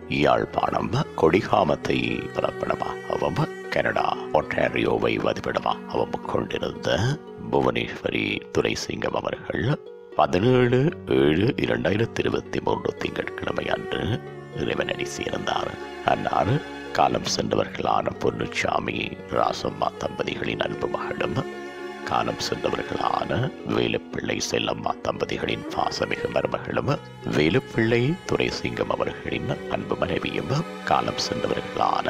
Yazhpanam கொடிகாமத்தை பிறப்பிடமாகவும் Canada ஒன்டாரியோவை வதிப்பிடமாகவும் கொண்டிருந்த புவனேஸ்வரி துரைசிங்கம் அவர்கள் பதினேழு ஏழு இரண்டாயிரத்தி இருபத்தி மூன்று திங்கட்கிழமை அன்று இறைவனடி சேர்ந்தார் அன்னார் காலம் சென்றவர்களான பொன்னுச்சாமி ராசம்மா தம்பதிகளின் அன்பு மகளும் காலம் சென்றவர்களான வேலுப்பிள்ளை செல்லம்மா தம்பதிகளின் பாசமிகு மருமகளும் வேலுப்பிள்ளை துரைசிங்கம் அவர்களின் அன்பு மனைவியும் காலம் சென்றவர்களான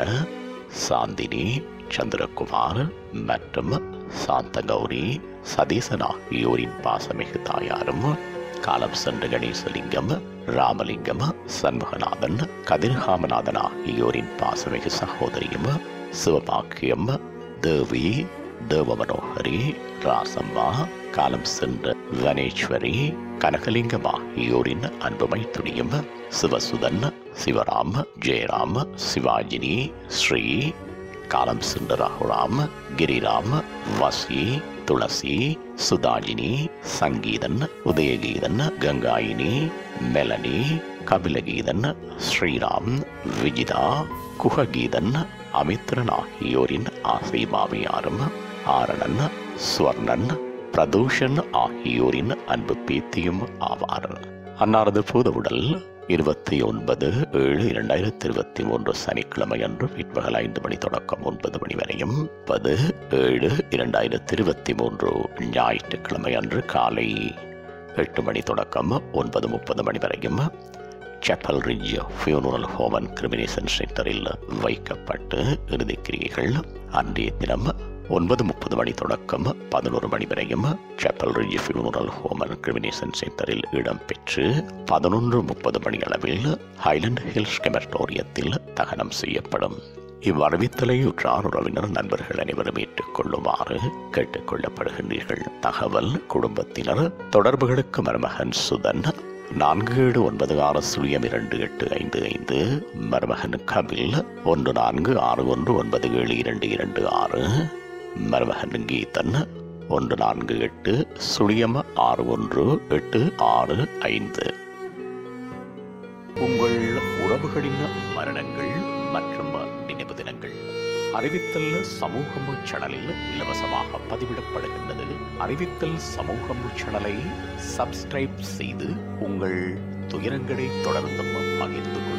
சாந்தினி சந்திரகுமார் மற்றும் சாந்தகௌரி சதீசன் ஆகியோரின் பாசமிகு தாயாரும் காலம் சென்ற கணேசலிங்கம் ராமலிங்கம் சண்முகநாதன் கதிர்காமநாதன் ஆகியோரின் பாசமிகு சகோதரியும் சிவபாக்கியம் தேவி தேவமனோகரி ராசம்மா காலம் சென்ற வனேஸ்வரி கனகலிங்கம் ஆகியோரின் அன்புமை துணியும் சிவசுதன் சிவராம் ஜெயராம் சிவாஜினி ஸ்ரீ காலம் சென்ற ரகுராம் கிரிராம் வசி துளசி சுதாஜினி சங்கீதன் உதயகீதன் கங்காயினி மெலனி கபிலகீதன் ஸ்ரீராம் விஜிதா குககீதன் அமித்ரன் ஆகியோரின் ஆசை மாமியாரும் ஆரணன் சுவர்ணன் பிரதூஷன் ஆகியோரின் அன்பு பேத்தியும் ஆவார் அன்னாரது பூதவுடல் இருபத்தி ஒன்பது ஏழு இரண்டாயிரத்தி இருபத்தி மூன்று சனிக்கிழமை அன்று பிற்பகல் ஐந்து மணி தொடக்கம் ஒன்பது மணி வரையும் பது ஏழு இரண்டாயிரத்தி இருபத்தி மூன்று ஞாயிற்றுக்கிழமை அன்று காலை எட்டு மணி தொடக்கம் ஒன்பது முப்பது மணி வரையும் Chapel Ridge funeral home and cremation சென்டரில் வைக்கப்பட்டு இறுதிக்கிரியைகள் அன்றைய தினம் ஒன்பது முப்பது மணி தொடக்கம் பதினோரு மணி வரையும் Chapel Ridge funeral home and cremation சென்டரில் இடம்பெற்று பதினொன்று முப்பது மணி அளவில் ஹைலண்ட் ஹில்ஸ் கெமட்டோரியத்தில் தகனம் செய்யப்படும் இவ்வறிவித்தலை உற்றார் உறவினர் நண்பர்கள் அனைவரும் ஏற்றுக்கொள்ளுமாறு கேட்டுக்கொள்ளப்படுகின்றீர்கள் தகவல் குடும்பத்தினர் தொடர்புகளுக்கு மருமகன் சுதன் நான்கு ஏழு ஒன்பது ஆறு சுழியம் இரண்டு எட்டு ஐந்து ஐந்து மருமகன் கபில் ஒன்று நான்கு ஆறு ஒன்று ஒன்பது ஏழு இரண்டு இரண்டு ஆறு மருமகன் கீதன் ஒன்று நான்கு எட்டு சுழியம் ஆறு ஒன்று எட்டு ஆறு ஐந்து உங்கள் உறவுகளின் மரணங்கள் மற்றும் நினைவு தினங்கள் அறிவித்தல் சமூகம் சேனலில் இலவசமாக பதிவிடப்படுகின்றது அறிவித்தல் சமூகம் சேனலை சப்ஸ்கிரைப் செய்து உங்கள் துயரங்களை தொடர்ந்தும் பகிர்ந்து